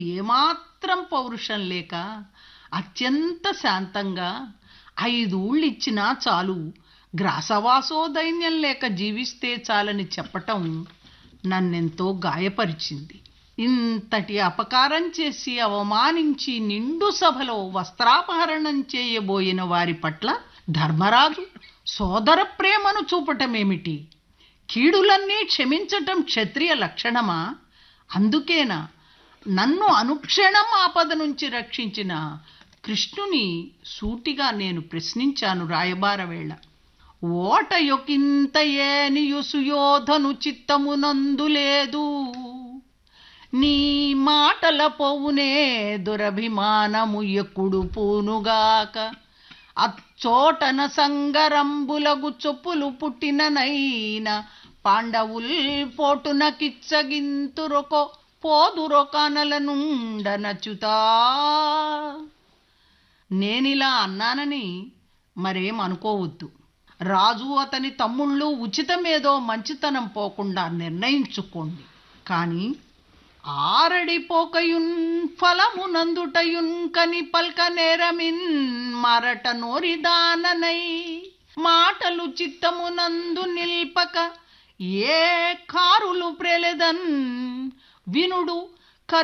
ఏమాత్రం పౌరుషం లేక అత్యంత శాంతంగా ఐదూళ్ళిచ్చినా చాలు గ్రాసవాసో దైన్యం లేక జీవిస్తే చాలని చెప్పటం నన్నెంతో గాయపరిచింది ఇంతటి అపకారం చేసి అవమానించి నిండు సభలో వస్త్రాపహరణం చేయబోయిన వారి పట్ల ధర్మరాజు సోదర ప్రేమను చూపటమేమిటి కీడులన్నీ క్షమించటం క్షత్రియ లక్షణమా అందుకేనా నన్ను అనుక్షణం ఆపద నుంచి రక్షించిన కృష్ణుని సూటిగా నేను ప్రశ్నించాను రాయబార వేళ ఓట యొకింత ఏనియు సుయోధను చిత్తమునందు లేదు నీ మాటల పోవునే దురభిమానము ఎక్కుడు పూనుగాక అచ్చోటన సంగరంబులగు చొప్పులు పుట్టిననైన పాండవుల్ పోటున కిచ్చగింతురొకో పోదురొకానల నుండనచుతా నేనిలా అన్నానని మరేం అనుకోవద్దు రాజు అతని తమ్ముళ్ళు ఉచితమేదో మంచితనం పోకుండా నిర్ణయించుకోండి కానీ ఆరడిపోకయున్ ఫలమునందుటయున్ కని పల్క నేరమిన్ మరట నోరిదాననై మాటలు చిత్తమునందు నిల్పక ఏ కారులు ప్రెలెదన్ వినుడు